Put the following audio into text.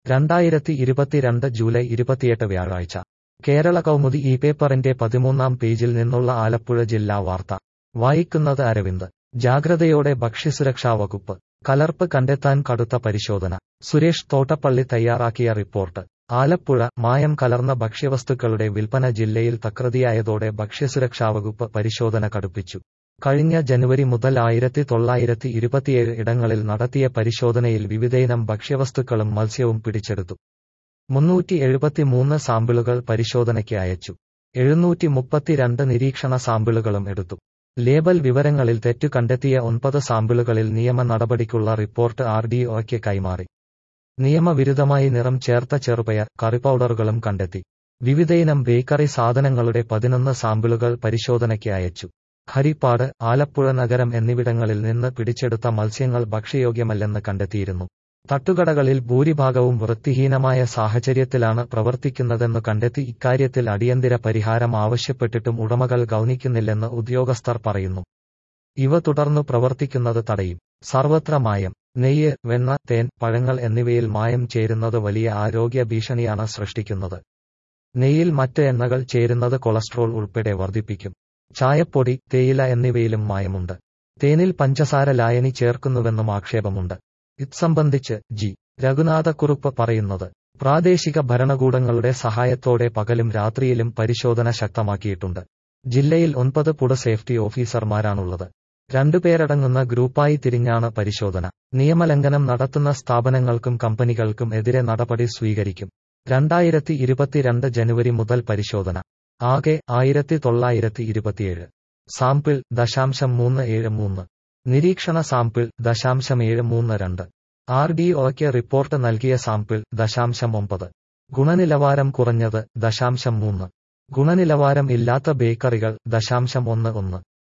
രണ്ടായിരത്തി ഇരുപത്തിരണ്ട് ജൂലൈ ഇരുപത്തിയെട്ട് വ്യാഴാഴ്ച കേരള കൗമുദി ഈ പേപ്പറിന്റെ പതിമൂന്നാം പേജിൽ നിന്നുള്ള ആലപ്പുഴ ജില്ലാ വാർത്ത വായിക്കുന്നത് അരവിന്ദ് ജാഗ്രതയോടെ ഭക്ഷ്യസുരക്ഷാ വകുപ്പ് കലർപ്പ് കണ്ടെത്താൻ കടുത്ത പരിശോധന സുരേഷ് തോട്ടപ്പള്ളി തയ്യാറാക്കിയ റിപ്പോർട്ട് ആലപ്പുഴ മായം കലർന്ന ഭക്ഷ്യവസ്തുക്കളുടെ വിൽപ്പന ജില്ലയിൽ തകൃതിയായതോടെ ഭക്ഷ്യസുരക്ഷാ വകുപ്പ് പരിശോധന കടുപ്പിച്ചു കഴിഞ്ഞ ജനുവരി മുതൽ ആയിരത്തി തൊള്ളായിരത്തി ഇരുപത്തിയേഴ് ഇടങ്ങളിൽ നടത്തിയ പരിശോധനയിൽ വിവിധയിനം ഭക്ഷ്യവസ്തുക്കളും മത്സ്യവും പിടിച്ചെടുത്തു മുന്നൂറ്റി എഴുപത്തിമൂന്ന് സാമ്പിളുകൾ പരിശോധനയ്ക്ക് അയച്ചു എഴുന്നൂറ്റി മുപ്പത്തിരണ്ട് നിരീക്ഷണ സാമ്പിളുകളും എടുത്തു ലേബൽ വിവരങ്ങളിൽ തെറ്റു കണ്ടെത്തിയ ഒൻപത് സാമ്പിളുകളിൽ നിയമ നടപടിക്കുള്ള റിപ്പോർട്ട് ആർ ഡി ഒക്ക് കൈമാറി നിയമവിരുദ്ധമായി നിറം ചേർത്ത ചെറുപയർ കറി പൗഡറുകളും കണ്ടെത്തി വിവിധയിനം ബേക്കറി സാധനങ്ങളുടെ പതിനൊന്ന് സാമ്പിളുകൾ പരിശോധനയ്ക്ക് അയച്ചു ഹരിപ്പാട് ആലപ്പുഴ നഗരം എന്നിവിടങ്ങളിൽ നിന്ന് പിടിച്ചെടുത്ത മത്സ്യങ്ങൾ ഭക്ഷ്യയോഗ്യമല്ലെന്ന് കണ്ടെത്തിയിരുന്നു തട്ടുകടകളിൽ ഭൂരിഭാഗവും വൃത്തിഹീനമായ സാഹചര്യത്തിലാണ് പ്രവർത്തിക്കുന്നതെന്ന് കണ്ടെത്തി ഇക്കാര്യത്തിൽ അടിയന്തര പരിഹാരം ആവശ്യപ്പെട്ടിട്ടും ഉടമകൾ ഗൗനിക്കുന്നില്ലെന്ന് ഉദ്യോഗസ്ഥർ പറയുന്നു ഇവ തുടർന്നു പ്രവർത്തിക്കുന്നത് തടയും സർവത്ര മായം നെയ്യ് വെണ്ണ തേൻ പഴങ്ങൾ എന്നിവയിൽ മായം ചേരുന്നത് വലിയ ആരോഗ്യ ഭീഷണിയാണ് സൃഷ്ടിക്കുന്നത് നെയ്യിൽ മറ്റ് എണ്ണകൾ ചേരുന്നത് കൊളസ്ട്രോൾ ഉൾപ്പെടെ വർദ്ധിപ്പിക്കും ചായപ്പൊടി തേയില എന്നിവയിലും മായമുണ്ട് തേനിൽ പഞ്ചസാര ലായനി ചേർക്കുന്നുവെന്നും ആക്ഷേപമുണ്ട് ഇത്സംബന്ധിച്ച് ജി രഘുനാഥക്കുറുപ്പ് പറയുന്നത് പ്രാദേശിക ഭരണകൂടങ്ങളുടെ സഹായത്തോടെ പകലും രാത്രിയിലും പരിശോധന ശക്തമാക്കിയിട്ടുണ്ട് ജില്ലയിൽ ഒൻപത് പുട സേഫ്റ്റി ഓഫീസർമാരാണുള്ളത് രണ്ടുപേരടങ്ങുന്ന ഗ്രൂപ്പായി തിരിഞ്ഞാണ് പരിശോധന നിയമലംഘനം നടത്തുന്ന സ്ഥാപനങ്ങൾക്കും കമ്പനികൾക്കും എതിരെ നടപടി സ്വീകരിക്കും രണ്ടായിരത്തി ഇരുപത്തിരണ്ട് ജനുവരി മുതൽ പരിശോധന ആകെ ആയിരത്തി തൊള്ളായിരത്തി ഇരുപത്തിയേഴ് സാമ്പിൾ ദശാംശം മൂന്ന് ഏഴ് മൂന്ന് നിരീക്ഷണ സാമ്പിൾ ദശാംശം ഏഴ് മൂന്ന് രണ്ട് ആർ ഡി ഒക്ക് റിപ്പോർട്ട് നൽകിയ സാമ്പിൾ ദശാംശം ഒമ്പത് ഗുണനിലവാരം കുറഞ്ഞത് ദശാംശം മൂന്ന് ഗുണനിലവാരം ഇല്ലാത്ത ബേക്കറികൾ ദശാംശം ഒന്ന് ഒന്ന്